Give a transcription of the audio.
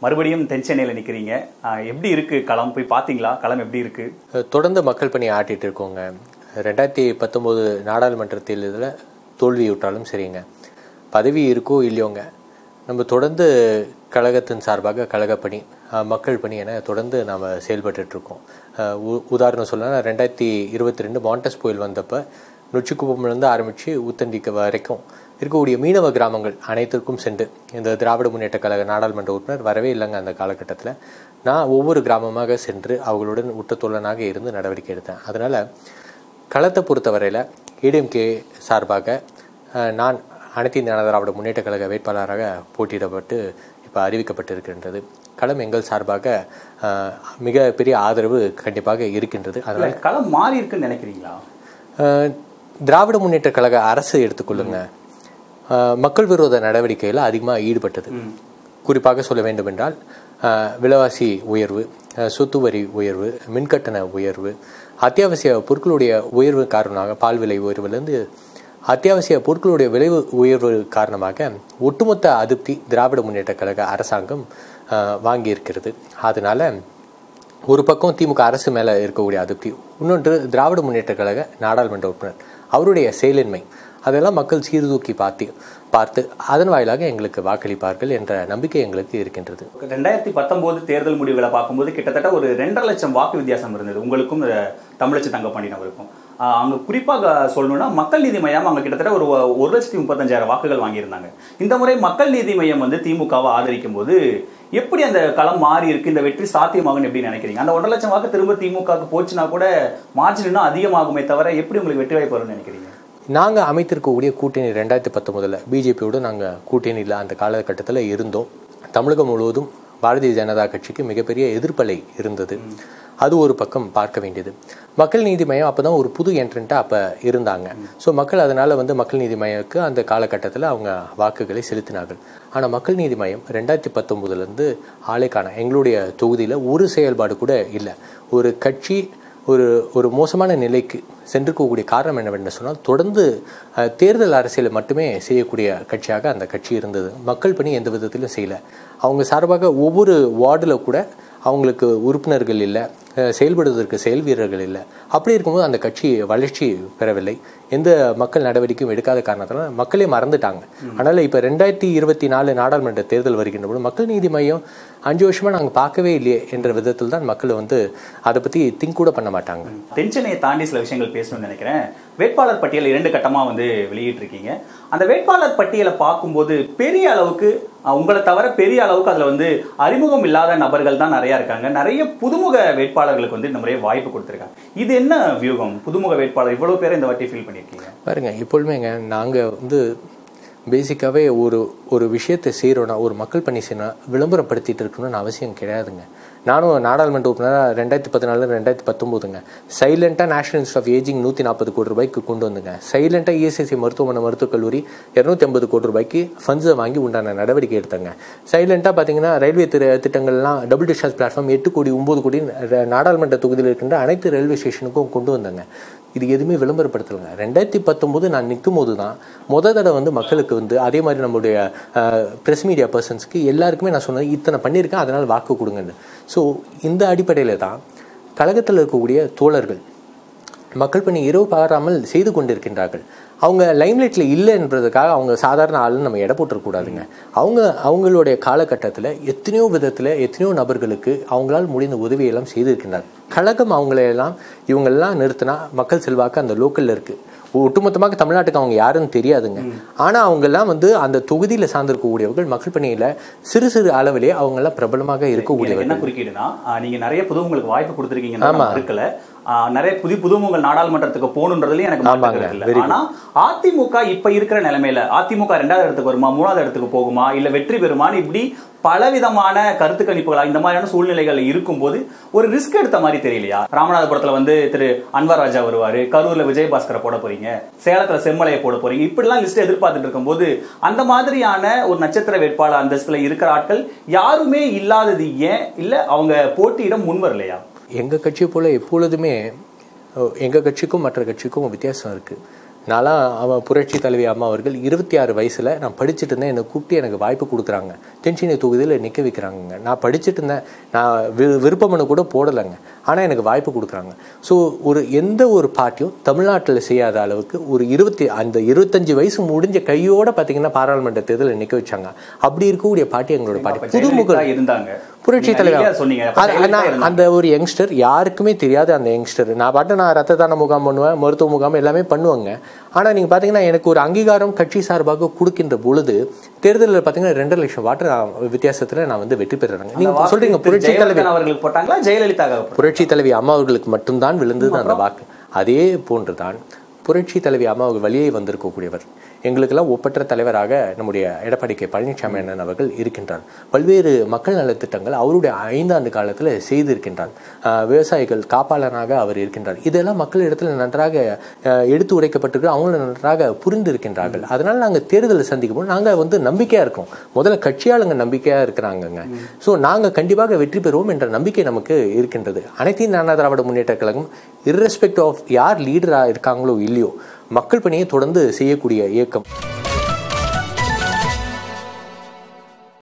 மறுபடியும் தென் சென்னையில் நிற்கிறீங்க எப்படி இருக்கு களம் போய் பார்த்தீங்களா களம் எப்படி இருக்கு தொடர்ந்து மக்கள் பணி ஆட்டிட்டு இருக்கோங்க ரெண்டாயிரத்தி பத்தொம்போது நாடாளுமன்ற தேர்தலில் தோல்வியுற்றாலும் சரிங்க பதவி இருக்கோ இல்லையோங்க நம்ம தொடர்ந்து கழகத்தின் சார்பாக கழகப்பணி அஹ், மக்கள் பணி என தொடர்ந்து நாம் செயல்பட்டுட்டு இருக்கோம் அஹ், உ- உதாரணம் சொல்லணும்னா ரெண்டாயிரத்தி இருபத்தி ரெண்டு மாண்டஸ் புயல் வந்தப்போ நொச்சிக்குப்பம்லேருந்து ஆரம்பித்து ஊத்தண்டிக்கு வரைக்கும் இருக்கக்கூடிய மீனவ கிராமங்கள் அனைத்திற்கும் சென்று இந்த திராவிட முன்னேற்ற கழக நாடாளுமன்ற உறுப்பினர் வரவே இல்லைங்க அந்த காலகட்டத்தில் நான் ஒவ்வொரு கிராமமாக சென்று அவர்களுடன் உற்றத்தோழனாக இருந்து நடவடிக்கை எடுத்தேன் அதனால் களத்தை பொறுத்தவரையில் ஏடிஎம்கே சார்பாக அஹ், நான் அனைத்து இந்திய அண்ணா திராவிட முன்னேற்ற கழக வேட்பாளராக போட்டியிடப்பட்டு இப்போ அறிவிக்கப்பட்டிருக்கின்றது களம் எங்கள் சார்பாக அஹ், மிக பெரிய ஆதரவு கண்டிப்பாக இருக்கின்றது அதனால் இல்ல, களம் மாறி இருக்குன்னு நினைக்கிறீங்களா அஹ், திராவிட முன்னேற்ற கழக அரசு எடுத்துக்கொள்ளுங்க அஹ், மக்கள் விரோத நடவடிக்கையில் அதிகமாக ஈடுபட்டது குறிப்பாக சொல்ல வேண்டும் என்றால் அஹ், விலைவாசி உயர்வு அஹ், சொத்து வரி உயர்வு மின்கட்டண உயர்வு அத்தியாவசிய பொருட்களுடைய உயர்வு காரணமாக பால் விலை உயர்வுலேருந்து அத்தியாவசிய பொருட்களுடைய விலை உயர்வு காரணமாக ஒட்டுமொத்த அதிருப்தி திராவிட முன்னேற்ற கழக அரசாங்கம் அஹ், வாங்கியிருக்கிறது அதனால ஒரு பக்கம் திமுக அரசு மேலே இருக்கக்கூடிய அதிருப்தி இன்னொன்று திராவிட முன்னேற்ற கழக நாடாளுமன்ற உறுப்பினர் அவருடைய செயலின்மை அதெல்லாம் மக்கள் சீர்தூக்கி பார்த்து பார்த்து அதன் வாயிலாக எங்களுக்கு வாக்களிப்பார்கள் என்ற நம்பிக்கை எங்களுக்கு இருக்கின்றது ரெண்டாயிரத்தி பத்தொன்பது தேர்தல் முடிவுகளை பார்க்கும்போது கிட்டத்தட்ட ஒரு ரெண்டரை லட்சம் வாக்கு வித்தியாசம் இருந்தது உங்களுக்கும் அஹ், தமிழச்சி தங்கப்பாண்டியனவருக்கும் ஆஹ், அங்க குறிப்பாக சொல்லணும்னா மக்கள் நீதி மையம் அங்க கிட்டத்தட்ட ஒரு ஒரு லட்சத்தி முப்பத்தஞ்சாயிரம் வாக்குகள் வாங்கியிருந்தாங்க இந்த முறை மக்கள் நீதி மையம் வந்து திமுகவை ஆதரிக்கும் போது எப்படி அந்த களம் மாறி இருக்கு இந்த வெற்றி சாத்தியமாகும்னு எப்படி நினைக்கிறீங்க அந்த ஒன்றரை லட்சம் வாக்கு திரும்ப திமுகவுக்கு போச்சுன்னா கூட மார்ஜின் இன்னும் அதிகமாகுமே தவிர எப்படி உங்களுக்கு வெற்றி வாய்ப்பு வரும்னு நினைக்கிறீங்க நாங்கள் அமைத்திருக்கக்கூடிய கூட்டணி ரெண்டாயிரத்தி பத்தொன்பதில் பிஜேபியோடு நாங்கள் கூட்டணியில் அந்த காலகட்டத்தில் இருந்தோம் தமிழகம் முழுவதும் பாரதிய ஜனதா கட்சிக்கு மிகப்பெரிய எதிர்ப்பலை இருந்தது அது ஒரு பக்கம் பார்க்க வேண்டியது மக்கள் நீதி மையம் அப்போ தான் ஒரு புது என்ட்ரண்ட்டாக அப்போ இருந்தாங்க ஸோ மக்கள் அதனால் வந்து மக்கள் நீதி மையக்கு அந்த காலகட்டத்தில் அவங்க வாக்குகளை செலுத்தினார்கள் ஆனால் மக்கள் நீதி மையம் ரெண்டாயிரத்தி பத்தொம்போதுலேருந்து ஆளே காணோம் எங்களுடைய தொகுதியில் ஒரு செயல்பாடு கூட இல்லை ஒரு கட்சி ஒரு ஒரு மோசமான நிலைக்கு சென்றிருக்கக்கூடிய காரணம் என்னவென்று சொன்னால் தொடர்ந்து அஹ், தேர்தல் அரசியலை மட்டுமே செய்யக்கூடிய கட்சியாக அந்த கட்சி இருந்தது மக்கள் பணி எந்த விதத்திலும் செய்யல அவங்க சார்பாக ஒவ்வொரு வார்டில் கூட அவங்களுக்கு உறுப்பினர்கள் இல்லை அஹ், செயல்படுவதற்கு செயல் வீரர்கள் இல்லை அப்படி இருக்கும்போது அந்த கட்சி வளர்ச்சி பெறவில்லை எந்த மக்கள் நடவடிக்கையும் எடுக்காத காரணத்தினால மக்களே மறந்துட்டாங்க அதனால் இப்போ ரெண்டாயிரத்தி இருபத்தி நாலு நாடாளுமன்ற தேர்தல் வருகின்ற போது மக்கள் நீதி மையம் அஞ்சு வருஷமா நாங்கள் பார்க்கவே இல்லையே என்ற விதத்தில் தான் மக்கள் வந்து அதை பற்றி திங்க் கூட பண்ண மாட்டாங்க தென்சென்னையை தாண்டி சில விஷயங்கள் பேசணும்னு நினைக்கிறேன் வேட்பாளர் பட்டியல் இரண்டு கட்டமா வந்து வெளியிட்டிருக்கீங்க அந்த வேட்பாளர் பட்டியலை பார்க்கும்போது பெரிய அளவுக்கு அஹ், உங்களை தவிர பெரிய அளவுக்கு அதுல வந்து அறிமுகம் இல்லாத நபர்கள் தான் நிறைய இருக்காங்க நிறைய புதுமுக வேட்பாளர்களுக்கு வந்து இந்த முறையை வாய்ப்பு கொடுத்துருக்காங்க இது என்ன வியூகம் புதுமுக வேட்பாளர் இவ்வளவு பேரை இந்த வாட்டி ஃபீல் பண்ணியிருக்கீங்க பாருங்க எப்பொழுதுமேங்க நாங்கள் வந்து பேசிக்காகவே ஒரு ஒரு விஷயத்தை செய்கிறோன்னா ஒரு மக்கள் பணி செய்யணும் விளம்பரப்படுத்திட்டு இருக்கணும்னு அவசியம் கிடையாதுங்க நானும் நாடாளுமன்ற உறுப்பினராக ரெண்டாயிரத்தி பதினாலு ரெண்டாயிரத்தி பத்தொம்போதுங்க சைலண்ட்டாக நேஷனல் இன்ஸ்டியூட் ஆஃப் ஏஜிங் நூற்றி நாற்பது கோடி ரூபாய்க்கு கொண்டு வந்துங்க சைலண்ட்டாக இஎஸ்ஐசி மருத்துவமனை மருத்துவக் கல்லூரி இரநூத்தி ஐம்பது கோடி ரூபாய்க்கு ஃபண்ட்ஸை வாங்கி உண்டான நடவடிக்கை எடுத்தாங்க சைலண்ட்டாக பார்த்தீங்கன்னா ரயில்வே திரு திட்டங்கள்லாம் டபுள் டிஸ்சார்ஜ் பிளாட்ஃபார்ம் எட்டு கோடி ஒம்பது கோடி ந- நாடாளுமன்ற தொகுதியில் இருக்கின்ற அனைத்து ரயில்வே ஸ்டேஷனுக்கும் கொண்டு வந்தாங்க இது எதுவுமே விளம்பரப்படுத்தலைங்க ரெண்டாயிரத்தி பத்தொம்போது நான் நிற்கும் போது தான் முத தடவை வந்து மக்களுக்கு வந்து அதே மாதிரி நம்மளுடைய ப்ரெஸ் மீடியா பர்சன்ஸ்க்கு எல்லாருக்குமே நான் சொன்னது இத்தனை பண்ணியிருக்கேன் அதனால் வாக்கு கொடுங்கன்னு ஸோ இந்த அடிப்படையில் தான் கழகத்தில் இருக்கக்கூடிய தோழர்கள் மக்கள் பணி இரவு பாராமல் செய்து கொண்டிருக்கின்றார்கள் அவங்க லைம்லைட்டில் இல்லை என்பதற்காக அவங்க சாதாரண ஆளுன்னு நம்ம எடை போட்டுறக்கூடாதுங்க அவங்க அவங்களுடைய காலகட்டத்தில் எத்தனையோ விதத்தில் எத்தனையோ நபர்களுக்கு அவங்களால் முடிந்த உதவியெல்லாம் செய்திருக்கின்றார் கழகம் அவங்களையெல்லாம் இவங்களெல்லாம் நிறுத்தினா மக்கள் செல்வாக்கு அந்த லோக்கலில் இருக்குது ஒட்டுமொத்தமாக தமிழ்நாட்டுக்கு அவங்க யாருன்னு தெரியாதுங்க ஆனா அவங்க எல்லாம் வந்து அந்த தொகுதியில சார்ந்திருக்கக்கூடியவர்கள் மக்கள் பணியில சிறு சிறு அளவிலே அவங்க எல்லாம் பிரபலமாக எனக்கு இருக்கக்கூடியவர்கள் என்ன குறுக்கீடுனா ஆஹ், நீங்க நிறைய புதுமுகளுக்கு வாய்ப்பு கொடுத்துருக்கீங்க இருக்கல ஆஹ், நிறைய புதிய புதுமுகங்கள் நாடாளுமன்றத்துக்கு போகணுன்றதுலயும் எனக்கு மாற்று ஆமாங்க, கருத்து very இல்ல ஆனா அதிமுக இப்ப இருக்கிற நிலைமையில அதிமுக ரெண்டாவது இடத்துக்கு வருமா மூணாவது இடத்துக்கு போகுமா இல்ல வெற்றி பெறுமான்னு இப்படி பலவிதமான கருத்து கணிப்புகளா இந்த மாதிரியான சூழ்நிலைகள் இருக்கும்போது ஒரு ரிஸ்க் எடுத்த மாதிரி தெரியலையா ராமநாதபுரத்துல வந்து திரு அன்வர் ராஜா வருவாரு கரூர்ல விஜயபாஸ்கரை போட போறீங்க சேலத்துல செம்மலையை போட போறீங்க இப்படிலாம் லிஸ்ட் எதிர்பார்த்துட்டு இருக்கும்போது அந்த மாதிரியான ஒரு நட்சத்திர வேட்பாளர் அந்தஸ்துல இருக்கிற ஆட்கள் யாருமே இல்லாதது ஏன் இல்ல அவங்க போட்டியிட முன் வரலையா எங்க கட்சியை போல எப்பொழுதுமே அஹ், எங்க கட்சிக்கும் மற்ற கட்சிக்கும் வித்தியாசம் இருக்கு நான்லாம் அவன் புரட்சி தலைவி அம்மா அவர்கள் இருபத்தி ஆறு வயசில் நான் படிச்சுட்டு இருந்தேன் என்னை கூப்பிட்டு எனக்கு வாய்ப்பு கொடுக்குறாங்க தென்சென்னை தொகுதியில் நிற்க வைக்கிறாங்கங்க நான் படிச்சுட்டு இருந்தேன் நான் வி விருப்பமனு கூட போடலைங்க ஆனால் எனக்கு வாய்ப்பு கொடுக்குறாங்க ஸோ ஒரு எந்த ஒரு பார்ட்டியும் தமிழ்நாட்டில் செய்யாத அளவுக்கு ஒரு இருபத்தி அந்த இருபத்தஞ்சு வயசு முடிஞ்ச கையோட பார்த்தீங்கன்னா பாராளுமன்ற தேர்தலில் நிற்க வச்சாங்க அப்படி இருக்கக்கூடிய பார்ட்டி எங்களோட அப்ப பார்ட்டி புதுமுக ஜெயலலிதா இருந்தாங்க புரட்சி நீங்க தலைவர் நிறைய சொன்னீங்க அப்ப அது- ஜெயலலிதா நான் இருந்தாங்க. அந்த ஒரு யங்ஸ்டர் யாருக்குமே தெரியாது அந்த யங்ஸ்டர் நான் பாட்டு நான் ரத்த தான முகாம் பண்ணுவேன் மருத்துவ முகாம் எல்லாமே பண்ணுவேங்க ஆனால் நீங்கள் பார்த்தீங்கன்னா எனக்கு ஒரு அங்கீகாரம் கட்சி சார்பாக கொடுக்கின்ற பொழுது தேர்தலில் பார்த்தீங்கன்னா ரெண்டரை லட்சம் வாட்டு வித்தியாசத்தில் நான் வந்து வெற்றி பெறுறேங்க அந்த நீங்கள் வாக்கு சொல்றீங்க திரு புரட்சி தலைவி ஜெயலலிதா அவர்களுக்கு போட்டாங்களா ஜெயலலிதா புரட்சி தலைவி அம்மா அவர்களுக்கு மட்டும்தான் விழுந்தது அந்த வாக்கு அதே போன்றுதான் புரட்சி தலைவி அம்மா அவர்கள் வழியே வந்திருக்கக்கூடியவர் எங்களுக்கெல்லாம் ஒப்பற்ற தலைவராக நம்முடைய எடப்பாடி கே பழனிசாமி அண்ணன் அவர்கள் இருக்கின்றார் பல்வேறு மக்கள் நலத்திட்டங்கள் அவருடைய ஐந்தாண்டு காலத்தில் செய்திருக்கின்றார் ஆஹ் விவசாயிகள் காப்பாளனாக அவர் இருக்கின்றார் இதெல்லாம் மக்கள் இடத்துல நன்றாக ஆஹ் எடுத்து உரைக்கப்பட்டிருக்கு அவங்களும் நன்றாக புரிந்து இருக்கின்றார்கள் அதனால நாங்கள் தேர்தலை சந்திக்கும் போது நாங்கள் வந்து நம்பிக்கையாக இருக்கோம் முதல்ல கட்சியாளுங்க நம்பிக்கையாக இருக்கிறாங்கங்க ஸோ நாங்கள் கண்டிப்பாக வெற்றி பெறுவோம் என்ற நம்பிக்கை நமக்கு இருக்கின்றது அனைத்து இந்திய அண்ணா திராவிட முன்னேற்ற கழகம் irrespective ஆஃப் யார் லீடராக இருக்காங்களோ இல்லையோ மக்கள் பணியை தொடர்ந்து செய்யக்கூடிய இயக்கம்